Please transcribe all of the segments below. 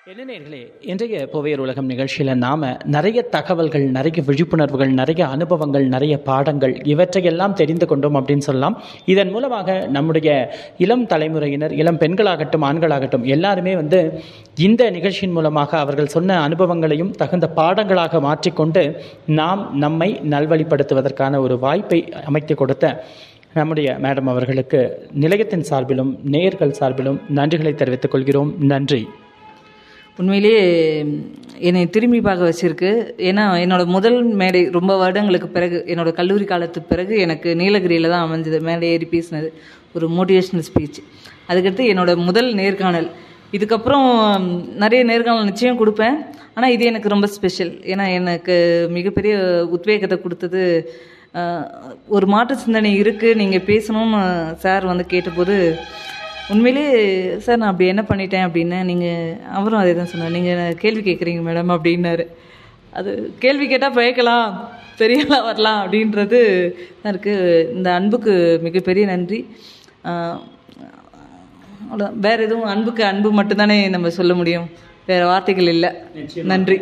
என்ன நேர்களே இன்றைய புவையர் உலகம் நிகழ்ச்சியில் நாம் நிறைய தகவல்கள் நிறைய விழிப்புணர்வுகள் நிறைய அனுபவங்கள் நிறைய பாடங்கள் இவற்றையெல்லாம் தெரிந்து கொண்டோம் அப்படின்னு சொல்லலாம் இதன் மூலமாக நம்முடைய இளம் தலைமுறையினர் இளம் பெண்களாகட்டும் ஆண்களாகட்டும் எல்லாருமே வந்து இந்த நிகழ்ச்சியின் மூலமாக அவர்கள் சொன்ன அனுபவங்களையும் தகுந்த பாடங்களாக மாற்றிக்கொண்டு நாம் நம்மை நல்வழிப்படுத்துவதற்கான ஒரு வாய்ப்பை அமைத்து கொடுத்த நம்முடைய மேடம் அவர்களுக்கு நிலையத்தின் சார்பிலும் நேயர்கள் சார்பிலும் நன்றிகளை தெரிவித்துக் கொள்கிறோம் நன்றி உண்மையிலேயே என்னை திரும்பி பார்க்க வச்சிருக்கு ஏன்னா என்னோட முதல் மேடை ரொம்ப வருடங்களுக்கு பிறகு என்னோட கல்லூரி காலத்துக்கு பிறகு எனக்கு நீலகிரியில் தான் அமைஞ்சது மேடை ஏறி பேசினது ஒரு மோட்டிவேஷ்னல் ஸ்பீச் அதுக்கடுத்து என்னோட முதல் நேர்காணல் இதுக்கப்புறம் நிறைய நேர்காணல் நிச்சயம் கொடுப்பேன் ஆனால் இது எனக்கு ரொம்ப ஸ்பெஷல் ஏன்னா எனக்கு மிகப்பெரிய உத்வேகத்தை கொடுத்தது அஹ், ஒரு மாற்று சிந்தனை இருக்குது நீங்கள் பேசணும்னு சார் வந்து கேட்டபோது உண்மையிலேயே சார் நான் அப்படி என்ன பண்ணிட்டேன் அப்படின்னு நீங்கள் அவரும் அதே தான் சொன்னார் நீங்கள் கேள்வி கேட்குறீங்க மேடம் அப்படின்னாரு அது கேள்வி கேட்டால் பயக்கலாம் பெரியலாம் வரலாம் அப்படின்றது தான் இருக்குது இந்த அன்புக்கு மிகப்பெரிய நன்றி ஆஹ் அவ்வளோ வேறு எதுவும் அன்புக்கு அன்பு மட்டும்தானே நம்ம சொல்ல முடியும் வேறு வார்த்தைகள் இல்லை நன்றி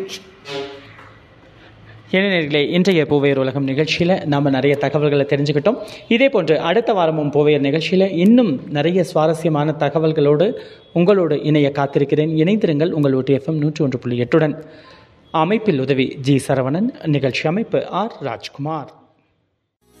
என்ன நேர்களே இன்றைய பூவையர் உலகம் நிகழ்ச்சியில் நாம் நிறைய தகவல்களை தெரிஞ்சுக்கிட்டோம் இதே போன்று அடுத்த வாரமும் பூவையர் நிகழ்ச்சியில் இன்னும் நிறைய சுவாரஸ்யமான தகவல்களோடு உங்களோடு இணைய காத்திருக்கிறேன் இணைந்திருங்கள் உங்கள் OTFM நூற்றி ஒன்று புள்ளி எட்டுடன் அமைப்பில் உதவி ஜி சரவணன் நிகழ்ச்சி அமைப்பு ஆர் ராஜ்குமார்